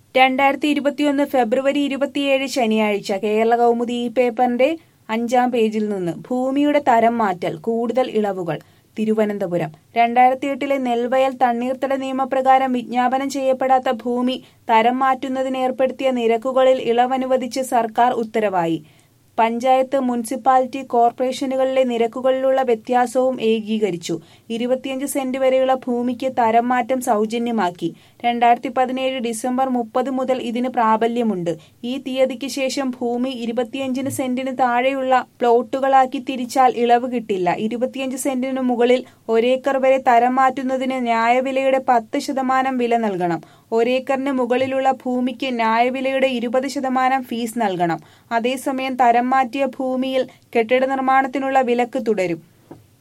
രണ്ടായിരത്തി ഇരുപത്തിയൊന്ന് ഫെബ്രുവരി ഇരുപത്തിയേഴ് ശനിയാഴ്ച കേരള കൗമുദി ഈ പേപ്പറിന്റെ അഞ്ചാം പേജിൽ നിന്ന് ഭൂമിയുടെ തരം മാറ്റൽ കൂടുതൽ ഇളവുകൾ തിരുവനന്തപുരം രണ്ടായിരത്തി എട്ടിലെ നെൽവയൽ തണ്ണീർത്തട നിയമപ്രകാരം വിജ്ഞാപനം ചെയ്യപ്പെടാത്ത ഭൂമി തരം മാറ്റുന്നതിന് ഏർപ്പെടുത്തിയ നിരക്കുകളിൽ ഇളവനുവദിച്ച് സർക്കാർ ഉത്തരവായി പഞ്ചായത്ത് മുനിസിപ്പാലിറ്റി കോർപ്പറേഷനുകളിലെ നിരക്കുകളിലുള്ള വ്യത്യാസവും ഏകീകരിച്ചു ഇരുപത്തിയഞ്ച് സെന്റ് വരെയുള്ള ഭൂമിക്ക് തരം മാറ്റം സൗജന്യമാക്കി രണ്ടായിരത്തി പതിനേഴ് ഡിസംബർ മുപ്പത് മുതൽ ഇതിന് പ്രാബല്യമുണ്ട് ഈ തീയതിക്ക് ശേഷം ഭൂമി ഇരുപത്തിയഞ്ചിന് സെന്റിന് താഴെയുള്ള പ്ലോട്ടുകളാക്കി തിരിച്ചാൽ ഇളവ് കിട്ടില്ല ഇരുപത്തിയഞ്ച് സെന്റിന് മുകളിൽ ഒരേക്കർ വരെ തരം മാറ്റുന്നതിന് ന്യായവിലയുടെ പത്ത് ശതമാനം വില നൽകണം ഒരേക്കറിന് മുകളിലുള്ള ഭൂമിക്ക് ന്യായവിലയുടെ ഇരുപത് ശതമാനം ഫീസ് നൽകണം അതേസമയം തരം മാറ്റിയ ഭൂമിയിൽ കെട്ടിട നിർമ്മാണത്തിനുള്ള വിലക്ക് തുടരും